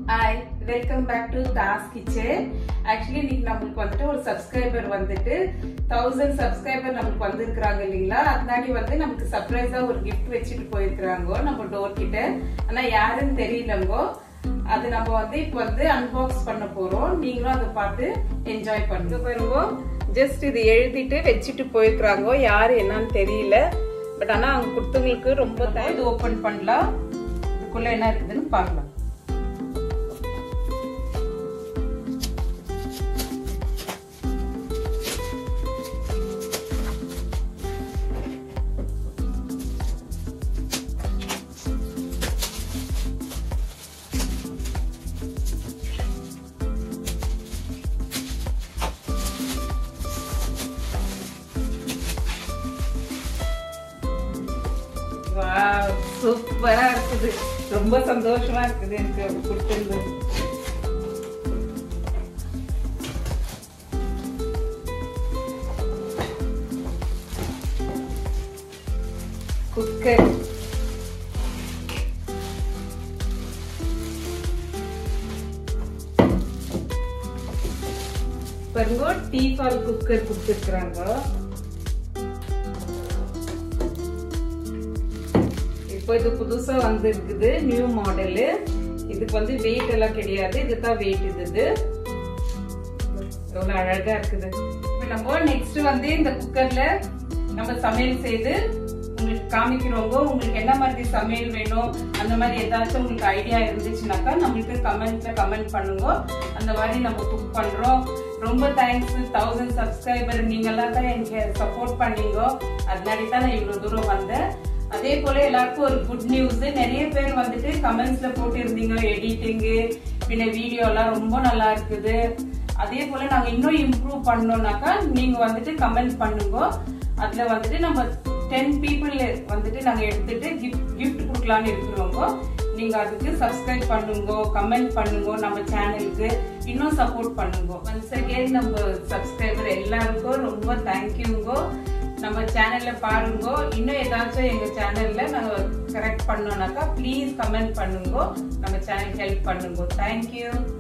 hi welcome back to Das kitchen actually இன்னைக்கு நம்மளுக்கு வந்துட்டு ஒரு சப்ஸ்கிரைபர் வந்துட்டு தௌசண்ட் சப்ஸ்கிரைபர் நம்மளுக்கு வந்திருக்கிறாங்க இல்லைங்களா அதனாடி வந்து நமக்கு சர்ப்ரைஸா ஒரு கிஃப்ட் வச்சுட்டு போயிருக்கிறாங்க நம்ம டோர் கிட்ட ஆனா யாருன்னு தெரியலங்கோ அது நம்ம வந்து இப்போ வந்து அன்பாக்ஸ் பண்ண போறோம் நீங்களும் அதை பார்த்து என்ஜாய் பண்ணுங்க பாருங்க ஜஸ்ட் இது எழுதிட்டு வச்சுட்டு போயிருக்கிறாங்க யாரு என்னன்னு தெரியல பட் ஆனா அவங்க கொடுத்தவங்களுக்கு ரொம்ப இது ஓபன் பண்ணலாம் இதுக்குள்ள என்ன இருக்குதுன்னு பார்க்கலாம் சூப்பரா இருக்குது ரொம்ப சந்தோஷமா இருக்குது எனக்கு அது கொடுத்திருந்தது குக்கர் பாருங்க டீ ஃபால் குக்கர் கொடுத்துருக்குறாங்க இப்போ இது புதுசா வந்திருக்குது நியூ மாடலு இதுக்கு வந்து வெயிட் எல்லாம் கிடையாது இதுதான் வெயிட் இது எவ்வளவு அழகா இருக்குது இப்போ நம்ம நெக்ஸ்ட் வந்து இந்த குக்கர்ல நம்ம சமையல் செய்து உங்களுக்கு காமிக்கிறவங்க உங்களுக்கு என்ன மாதிரி சமையல் வேணும் அந்த மாதிரி ஏதாச்சும் உங்களுக்கு ஐடியா இருந்துச்சுனாக்கா நம்மளுக்கு கமெண்ட்ல கமெண்ட் பண்ணுங்க அந்த மாதிரி நம்ம குக் பண்றோம் ரொம்ப தேங்க்ஸ் தௌசண்ட் சப்ஸ்கிரைபர் நீங்க எல்லாம் தான் எனக்கு சப்போர்ட் பண்ணீங்க அதனாடி தான் நான் இவ்வளவு தூரம் வந்தேன் அதே போல எல்லாருக்கும் ஒரு குட் நியூஸ் நிறைய பேர் வந்துட்டு கமெண்ட்ஸ்ல போட்டிருந்தீங்க எடிட்டிங்கு பின்ன வீடியோ எல்லாம் ரொம்ப நல்லா இருக்குது அதே போல நாங்க இன்னும் இம்ப்ரூவ் பண்ணோம்னாக்கா நீங்க வந்துட்டு கமெண்ட் பண்ணுங்க அதுல வந்துட்டு நம்ம டென் பீப்புள் வந்துட்டு நாங்க எடுத்துட்டு கிஃப்ட் கிஃப்ட் கொடுக்கலான்னு இருக்கிறோங்க நீங்க அதுக்கு சப்ஸ்கிரைப் பண்ணுங்க கமெண்ட் பண்ணுங்க நம்ம சேனலுக்கு இன்னும் சப்போர்ட் பண்ணுங்க ஒன்ஸ் அகேன் நம்ம சப்ஸ்கிரைபர் எல்லாருக்கும் ரொம்ப தேங்க்யூங்கோ நம்ம சேனல்ல பாருங்க இன்னும் ஏதாச்சும் எங்க சேனல்ல நாங்க கரெக்ட் பண்ணோம்னாக்கா ப்ளீஸ் கமெண்ட் பண்ணுங்க நம்ம சேனல் ஹெல்ப் பண்ணுங்க தேங்க்யூ